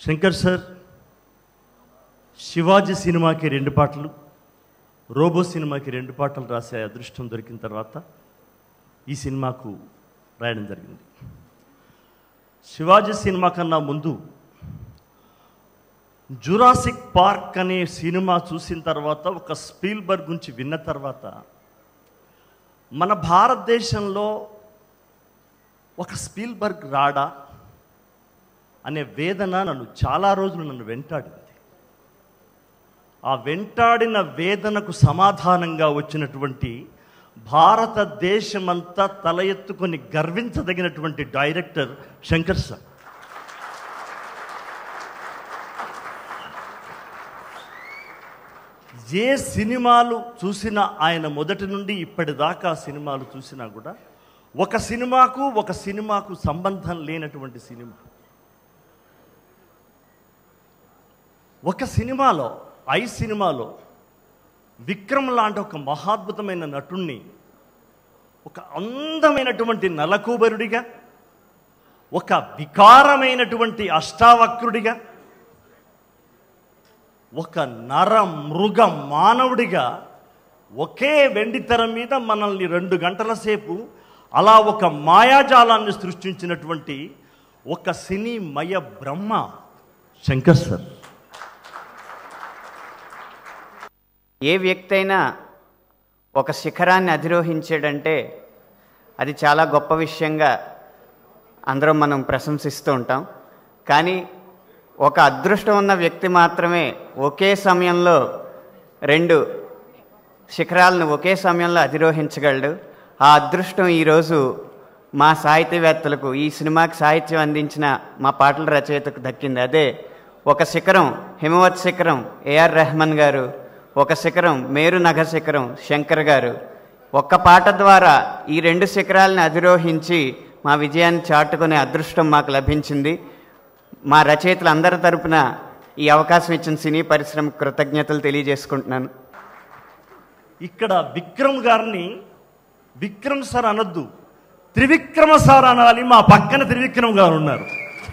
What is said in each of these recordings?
Shankar sir Shivaji సినిమాకి రెండు పాటలు రోబో సినిమాకి రెండు పాటలు రాసే అదృష్టం దొరికిన తర్వాత ఈ సినిమాకు రాయడం జరిగింది శివాజీ సినిమా కన్నా ముందు జురాసిక్ పార్క్ అనే సినిమా చూసిన తర్వాత ఒక స్పీల్బర్గ్ గురించి విన్న తర్వాత మన భారతదేశంలో ఒక స్పీల్బర్గ్ రాడా అనే వేదన నన్ను చాలా రోజులు నన్ను వెంటాడింది ఆ వెంటాడిన వేదనకు సమాధానంగా వచ్చినటువంటి భారతదేశమంతా తల ఎత్తుకొని గర్వించదగినటువంటి డైరెక్టర్ శంకర్ సార్ ఏ సినిమాలు చూసినా ఆయన మొదటి నుండి ఇప్పటిదాకా సినిమాలు చూసినా కూడా ఒక సినిమాకు ఒక సినిమాకు సంబంధం లేనటువంటి సినిమా ఒక సినిమాలో ఐ సినిమాలో విక్రమ్ లాంటి ఒక మహాద్భుతమైన నటుణ్ణి ఒక అందమైనటువంటి నలకూబరుడిగా ఒక వికారమైనటువంటి అష్టావక్రుడిగా ఒక నర మృగ మానవుడిగా ఒకే వెండి తెర మీద మనల్ని రెండు గంటల సేపు అలా ఒక మాయాజాలాన్ని సృష్టించినటువంటి ఒక సినీమయ బ్రహ్మ శంకర్ సార్ ఏ వ్యక్తి అయినా ఒక శిఖరాన్ని అధిరోహించాడంటే అది చాలా గొప్ప విషయంగా అందరం మనం ప్రశంసిస్తూ ఉంటాం కానీ ఒక అదృష్టం ఉన్న వ్యక్తి మాత్రమే ఒకే సమయంలో రెండు శిఖరాలను ఒకే సమయంలో అధిరోహించగలడు ఆ అదృష్టం ఈరోజు మా సాహితీవేత్తలకు ఈ సినిమాకి సాహిత్యం అందించిన మా పాటల రచయితకు దక్కింది అదే ఒక శిఖరం హిమవత్ శిఖరం ఏఆర్ రెహమాన్ గారు ఒక శిఖరం మేరు నగ శిఖరం శంకర్ గారు ఒక్క పాట ద్వారా ఈ రెండు శిఖరాలను అధిరోహించి మా విజయాన్ని చాటుకునే అదృష్టం మాకు లభించింది మా రచయితలు అందరి తరపున ఈ అవకాశం ఇచ్చిన సినీ పరిశ్రమకు కృతజ్ఞతలు తెలియజేసుకుంటున్నాను ఇక్కడ విక్రమ్ గారిని విక్రమ్ సార్ అనొద్దు త్రివిక్రమ సార్ అనాలి మా పక్కన త్రివిక్రమ్ గారు ఉన్నారు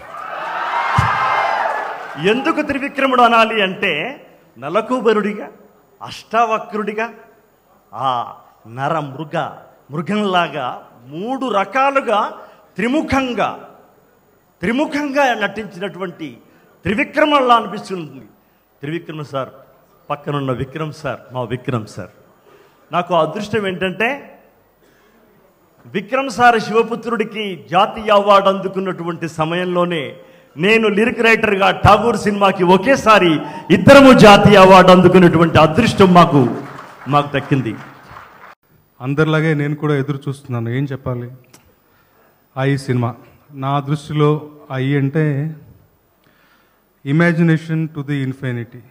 ఎందుకు త్రివిక్రముడు అనాలి అంటే నలకూబరుడిగా అష్టావక్రుడిగా ఆ నర మృగ మృగంలాగా మూడు రకాలుగా త్రిముఖంగా త్రిముఖంగా నటించినటువంటి త్రివిక్రమల్లా అనిపిస్తుంది త్రివిక్రమ సార్ పక్కనున్న విక్రమ్ సార్ మా విక్రమ్ సార్ నాకు అదృష్టం ఏంటంటే విక్రమ్ సార్ శివపుత్రుడికి జాతీయ అవార్డు అందుకున్నటువంటి సమయంలోనే నేను లిరిక్ రైటర్గా ఠాగూర్ సినిమాకి ఒకేసారి ఇద్దరము జాతీయ అవార్డు అందుకున్నటువంటి అదృష్టం మాకు మాకు దక్కింది అందరిలాగే నేను కూడా ఎదురు చూస్తున్నాను ఏం చెప్పాలి ఐ సినిమా నా దృష్టిలో ఐ అంటే ఇమాజినేషన్ టు ది ఇన్ఫినిటీ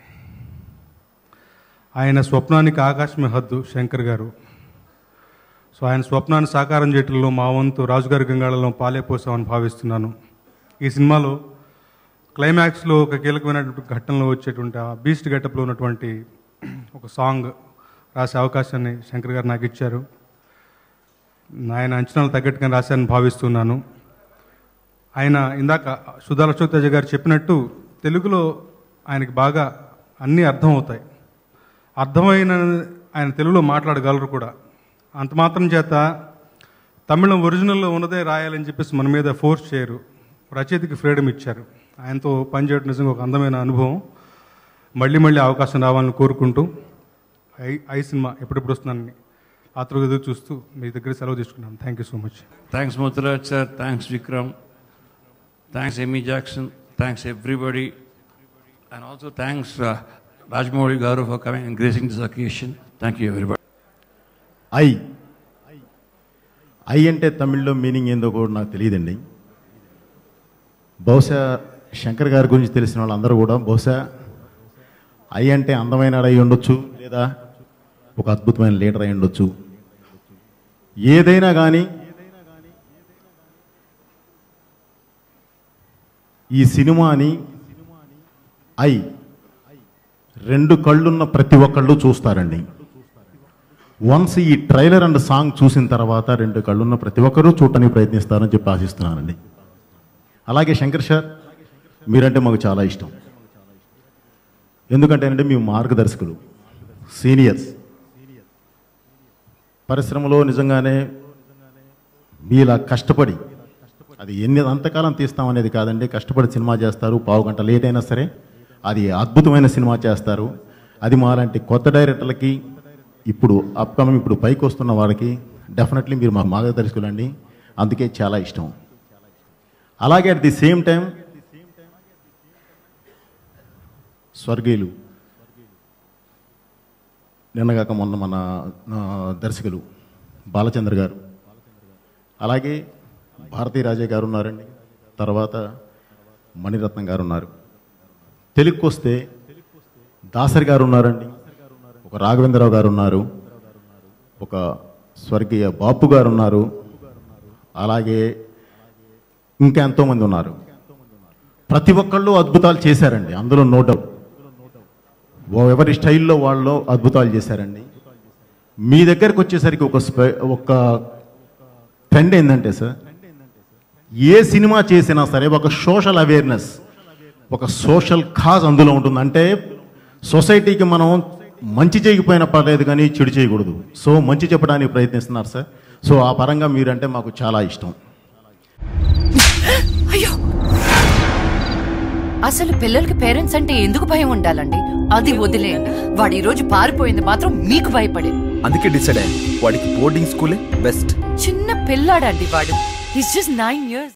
ఆయన స్వప్నానికి ఆకాశమే హద్దు శంకర్ గారు సో ఆయన స్వప్నాన్ని సాకారం చేయటంలో మా వంతు రాజుగారి గంగాళలో పాలే పోసామని భావిస్తున్నాను ఈ సినిమాలో క్లైమాక్స్లో ఒక కీలకమైనటువంటి ఘట్టంలో వచ్చేటువంటి ఆ బీస్ట్ గెటప్లో ఉన్నటువంటి ఒక సాంగ్ రాసే అవకాశాన్ని శంకర్ గారు నాకు ఇచ్చారు ఆయన అంచనాలు తగ్గట్టుగా రాశానని భావిస్తున్నాను ఆయన ఇందాక సుధా అశోక్ తేజ గారు చెప్పినట్టు తెలుగులో ఆయనకి బాగా అన్నీ అర్థం అవుతాయి అర్థమైన ఆయన తెలుగులో మాట్లాడగలరు కూడా అంత మాత్రం చేత తమిళం ఒరిజినల్లో ఉన్నదే రాయాలని చెప్పేసి మన మీద ఫోర్స్ చేయరు రచయితకి ఫ్రీడమ్ ఇచ్చారు ఆయనతో పనిచేయడం నిజంగా ఒక అందమైన అనుభవం మళ్ళీ మళ్ళీ అవకాశం రావాలని కోరుకుంటూ ఐ ఐ సినిమా ఎప్పుడెప్పుడు వస్తుందని ఆతృగా ఎదురు చూస్తూ మీ దగ్గర సెలవు తీసుకున్నాను thank you so much Thanks, Muthuraj sir. Thanks, Vikram. Thanks, Amy Jackson. Thanks, everybody. And also thanks, uh, Rajmouli Garu for coming and gracing this occasion. Thank you, everybody. I I అంటే తమిళ్లో meaning ఏందో కూడా నాకు తెలియదండి బహుశా శంకర్ గారి గురించి తెలిసిన వాళ్ళందరూ కూడా బహుశా ఐ అంటే అందమైన అయి ఉండొచ్చు లేదా ఒక అద్భుతమైన లీడర్ అయి ఉండొచ్చు ఏదైనా కానీ ఈ సినిమాని ఐ రెండు కళ్ళున్న ప్రతి ఒక్కళ్ళు చూస్తారండి వన్స్ ఈ ట్రైలర్ అండ్ సాంగ్ చూసిన తర్వాత రెండు కళ్ళున్న ప్రతి ఒక్కరూ చూడటానికి ప్రయత్నిస్తారని చెప్పి ఆశిస్తున్నానండి అలాగే శంకర్ సార్ మీరంటే మాకు చాలా ఇష్టం ఎందుకంటే అంటే మీ మార్గదర్శకులు సీనియర్స్ పరిశ్రమలో నిజంగానే మీలా కష్టపడి అది ఎన్ని అంతకాలం తీస్తామనేది కాదండి కష్టపడి సినిమా చేస్తారు పావు గంట లేట్ అయినా సరే అది అద్భుతమైన సినిమా చేస్తారు అది మాలాంటి కొత్త డైరెక్టర్లకి ఇప్పుడు అప్కమింగ్ ఇప్పుడు పైకి వస్తున్న వాళ్ళకి డెఫినెట్లీ మీరు మా మార్గదర్శకులు అండి అందుకే చాలా ఇష్టం అలాగే అట్ ది సేమ్ టైం స్వర్గీయులు నిన్నగాక మొన్న మన ఆ, దర్శకులు బాలచంద్ర గారు అలాగే భారతీ రాజే గారు ఉన్నారండి తర్వాత మణిరత్నం గారు ఉన్నారు తెలుగుకి వస్తే దాసరి గారు ఉన్నారండి ఒక రాఘవేంద్రరావు గారు ఉన్నారు ఒక స్వర్గీయ బాపు గారు ఉన్నారు అలాగే ఇంకా ఎంతోమంది ఉన్నారు ప్రతి ఒక్కళ్ళు అద్భుతాలు చేశారండి అందులో నో డౌట్ ఓ ఎవరి స్టైల్లో వాళ్ళు అద్భుతాలు చేశారండి మీ దగ్గరకు వచ్చేసరికి ఒక స్పె ఒక ట్రెండ్ ఏంటంటే సార్ ఏ సినిమా చేసినా సరే ఒక సోషల్ అవేర్నెస్ ఒక సోషల్ కాజ్ అందులో ఉంటుంది అంటే సొసైటీకి మనం మంచి చేయకపోయినా పర్లేదు కానీ చెడు చేయకూడదు సో మంచి చెప్పడానికి ప్రయత్నిస్తున్నారు సార్ సో ఆ పరంగా మీరంటే మాకు చాలా ఇష్టం అయ్యో అసలు పిల్లలకి పేరెంట్స్ అంటే ఎందుకు భయం ఉండాలండి అది వదిలేయండి వాడు ఈ రోజు పారిపోయింది మాత్రం మీకు భయపడే అందుకే డిసైడ్ అయ్యాను వాడికి బోర్డింగ్ స్కూలే బెస్ట్ చిన్న పిల్లాడండి వాడు హిస్ జస్ట్ నైన్ ఇయర్స్